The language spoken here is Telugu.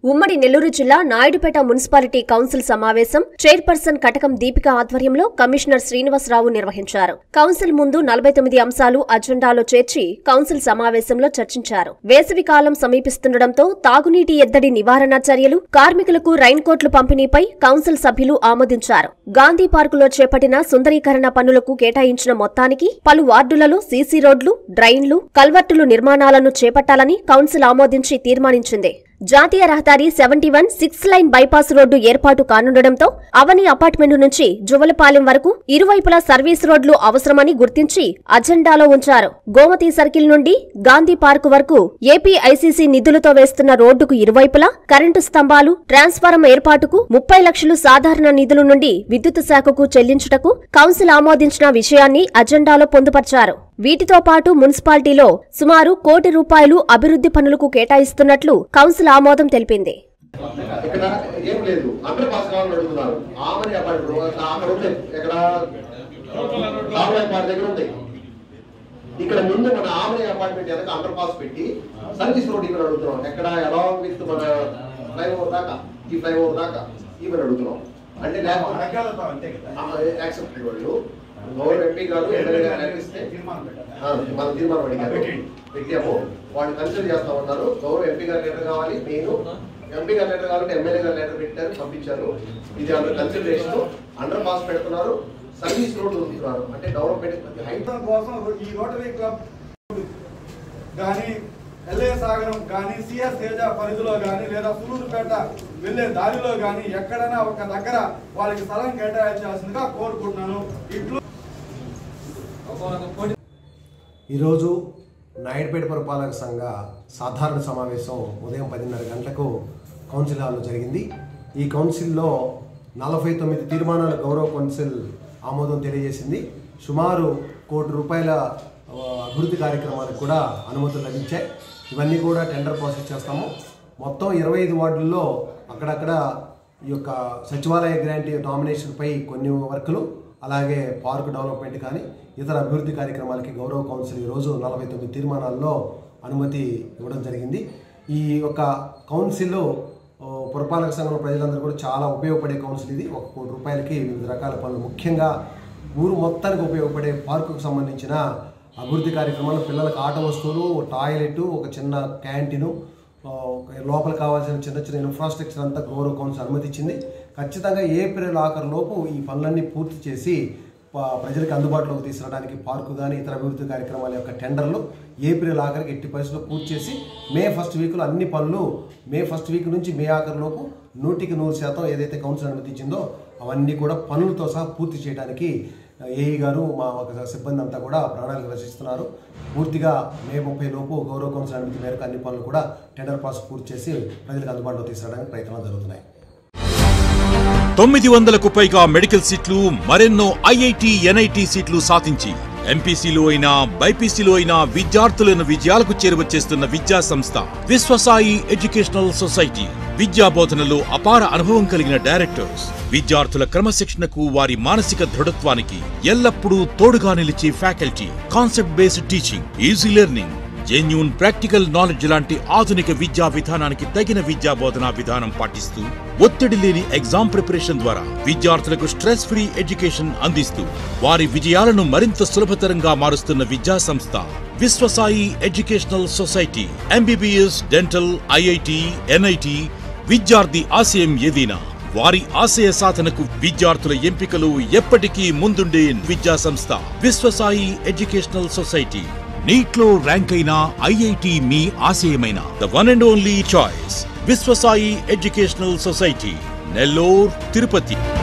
ఉమ్మడి నెల్లూరు జిల్లా నాయుడుపేట మున్సిపాలిటీ కౌన్సిల్ సమావేశం చైర్పర్సన్ కటకం దీపిక ఆధ్వర్యంలో కమిషనర్ శ్రీనివాసరావు నిర్వహించారు కౌన్సిల్ ముందు నలభై తొమ్మిది అంశాలు అజెండాలో చేర్చి కౌన్సిల్ సమావేశంలో చర్చించారు వేసవి కాలం సమీపిస్తుండటంతో తాగునీటి ఎద్దడి నివారణ చర్యలు కార్మికులకు రైన్ కోట్లు పంపిణీపై కౌన్సిల్ సభ్యులు ఆమోదించారు గాంధీ పార్కులో చేపట్టిన సుందరీకరణ పనులకు కేటాయించిన మొత్తానికి పలు వార్డులలో సీసీ రోడ్లు డ్రైన్లు కల్వర్టులు నిర్మాణాలను చేపట్టాలని కౌన్సిల్ ఆమోదించి తీర్మానించింది జాతీయ రహదారి seventy one six line bypass road ఏర్పాటు కానుండటంతో అవని అపార్ట్మెంట్ నుంచి జువలపాలెం వరకు ఇరువైపులా సర్వీస్ రోడ్లు అవసరమని గుర్తించి అజెండాలో ఉంచారు గోమతి సర్కిల్ నుండి గాంధీ పార్క్ వరకు ఏపీ ఐసీసీ నిధులతో వేస్తున్న రోడ్డుకు ఇరువైపులా కరెంటు స్తంభాలు ట్రాన్స్ఫారం ఏర్పాటుకు ముప్పై లక్షలు సాధారణ నిధుల నుండి విద్యుత్ శాఖకు చెల్లించుటకు కౌన్సిల్ ఆమోదించిన విషయాన్ని అజెండాలో పొందుపర్చారు వీటితో పాటు మున్సిపాలిటీలో సుమారు కోటి రూపాయలు అభివృద్ధి పనులకు కేటాయిస్తున్నట్లు కౌన్సిల్ ఆమోదం తెలిపింది ఇక్కడ ఏం లేదు అండర్ పాస్ కావాలని అడుగుతున్నారు ఆమని అపార్ట్మెంట్ అక్కడ ఉంది ఇక్కడ కామరాజ్ పార్క్ దగ్గర ఉంది ఇక్కడ ముందు మన ఆమని అపార్ట్మెంట్ వెనక అండర్ పాస్ పెట్టి సర్వీస్ రోడ్ ఇక్కడ అడుగుతున్నాం ఎక్కడ అలాంగ్ విత్ మన ఫ్లైఓవర్ దాకా ఈ ఫ్లైఓవర్ దాకా ఇవన్నీ అడుగుతున్నాం అంటే లేకపోతే అడగాలతో అంతే కదా యాక్సెప్ట్ వాళ్ళు గౌరవ ఎంపీ గారు ఎమ్మెల్యే గారు letter ఇస్తే తీర్మానం పెట్టాలి. ఆ, మన తీర్మానం అడిగారు పెట్టండి. పెట్టాము వాళ్ళు కన్సిడర్ చేస్తా ఉన్నారు గౌరవ ఎంపీ గారు లెటర్ కావాలి నేను ఎంపీ గారు లెటర్ కావాలంటే ఎమ్మెల్యే గారు లెటర్ పెట్టారు పంపించారు ఇది అండర్ కన్సిడరేషన్ అండర్ పాస్ పెడుతున్నారు సర్వీస్ రోడ్ ఉంటున్నారు అంటే డెవలప్మెంట్ హైట్ రైతుల కోసం ఈ రోటరీ క్లబ్ కానీ ఎల్ఏ సాగరం కానీ సిఎస్ తేజ పరిధిలో కానీ లేదా సులూరుపేట వెళ్ళే దారిలో కానీ ఎక్కడైనా ఒక దగ్గర వాళ్ళకి స్థలం కేటాయించాల్సిందిగా కోరుకుంటున్నాను ఇట్లు ఈరోజు నాయుడుపేట పురపాలక సంఘ సాధారణ సమావేశం ఉదయం పదిన్నర గంటలకు కౌన్సిల్ హాల్లో జరిగింది ఈ కౌన్సిల్లో నలభై తొమ్మిది తీర్మానాలు గౌరవ కౌన్సిల్ ఆమోదం తెలియజేసింది సుమారు కోటి రూపాయల ఆ, అభివృద్ధి కార్యక్రమాలకు కూడా అనుమతులు లభించాయి ఇవన్నీ కూడా టెండర్ ప్రాసెస్ చేస్తాము మొత్తం ఇరవై ఐదు వార్డుల్లో అక్కడక్కడ ఈ యొక్క సచివాలయ గ్రాంట్ నామినేషన్పై కొన్ని వర్కులు అలాగే పార్క్ డెవలప్మెంట్ కానీ ఇతర అభివృద్ధి కార్యక్రమాలకి గౌరవ కౌన్సిల్ ఈరోజు నలభై తొమ్మిది తీర్మానాల్లో అనుమతి ఇవ్వడం జరిగింది ఈ యొక్క కౌన్సిల్ ఓ, పురపాలక సంఘంలో ప్రజలందరూ కూడా చాలా ఉపయోగపడే కౌన్సిల్ ఇది ఒక కోటి రూపాయలకి వివిధ రకాల పనులు ముఖ్యంగా ఊరు మొత్తానికి ఉపయోగపడే పార్కుకు సంబంధించిన అభివృద్ధి కార్యక్రమాలు పిల్లలకు ఆట వస్తువులు టాయిలెట్ ఒక చిన్న క్యాంటీను ఆ, లోపల కావాల్సిన చిన్న చిన్న ఇన్ఫ్రాస్ట్రక్చర్ అంతా గౌరవ కౌన్సిల్ అనుమతి ఇచ్చింది ఖచ్చితంగా ఏప్రిల్ ఆఖరు లోపు ఈ పనులన్నీ పూర్తి చేసి ప- ప్రజలకు అందుబాటులోకి తీసుకురావడానికి పార్కు కానీ ఇతర అభివృద్ధి కార్యక్రమాల యొక్క టెండర్లు ఏప్రిల్ ఆఖరికి ఎట్టి పరిస్థితుల్లో పూర్తి చేసి మే ఫస్ట్ వీక్లో అన్ని పనులు మే ఫస్ట్ వీక్ నుంచి మే ఆఖరు లోపు నూటికి నూరు శాతం ఏదైతే కౌన్సిల్ అనుమతి ఇచ్చిందో అవన్నీ కూడా పనులతో సహా పూర్తి చేయడానికి ఏఈ గారు మా ఒక సిబ్బంది అంతా కూడా ప్రణాళిక రచిస్తున్నారు పూర్తిగా మే ముప్పై లోపు గౌరవ కౌన్సిల్ అనుమతి మేరకు అన్ని పనులు కూడా టెండర్ ప్రాసెస్ పూర్తి చేసి ప్రజలకు అందుబాటులో తీసుకురావడానికి ప్రయత్నాలు జరుగుతున్నాయి తొమ్మిది వందలకు పైగా మెడికల్ సీట్లు మరెన్నో ఐఐటి ఎన్ఐటి సీట్లు సాధించి ఎంపీసీలో అయినా బైపీసీలో అయినా విద్యార్థులను విజయాలకు చేరువచ్చేస్తున్న విద్యా సంస్థ విశ్వసాయి ఎడ్యుకేషనల్ సొసైటీ విద్యా బోధనలో అపార అనుభవం కలిగిన డైరెక్టర్స్ విద్యార్థుల క్రమశిక్షణకు వారి మానసిక దృఢత్వానికి ఎల్లప్పుడూ తోడుగా నిలిచే faculty concept based teaching easy learning genuine practical knowledge లాంటి ఆధునిక విద్యా విధానానికి తగిన విద్యా బోధనా విధానం పాటిస్తూ ఒత్తిడి లేని ఎగ్జామ్ ప్రిపరేషన్ ద్వారా విద్యార్థులకు స్ట్రెస్ ఫ్రీ ఎడ్యుకేషన్ అందిస్తూ వారి విజయాలను మరింత సులభతరంగా మారుస్తున్న విద్యా సంస్థ Viswasai educational society MBBS dental IIT NIT విద్యార్థి ఆశయం ఏదైనా వారి ఆశయ సాధనకు విద్యార్థుల ఎంపికలు ఎప్పటికీ ముందుండే విద్యా సంస్థ విశ్వసాయి ఎడ్యుకేషనల్ సొసైటీ నీట్లో ర్యాంక్ అయిన ఐఐటి మీ ఆశయమైన the one and only choice Viswasai educational society Nellore Tirupati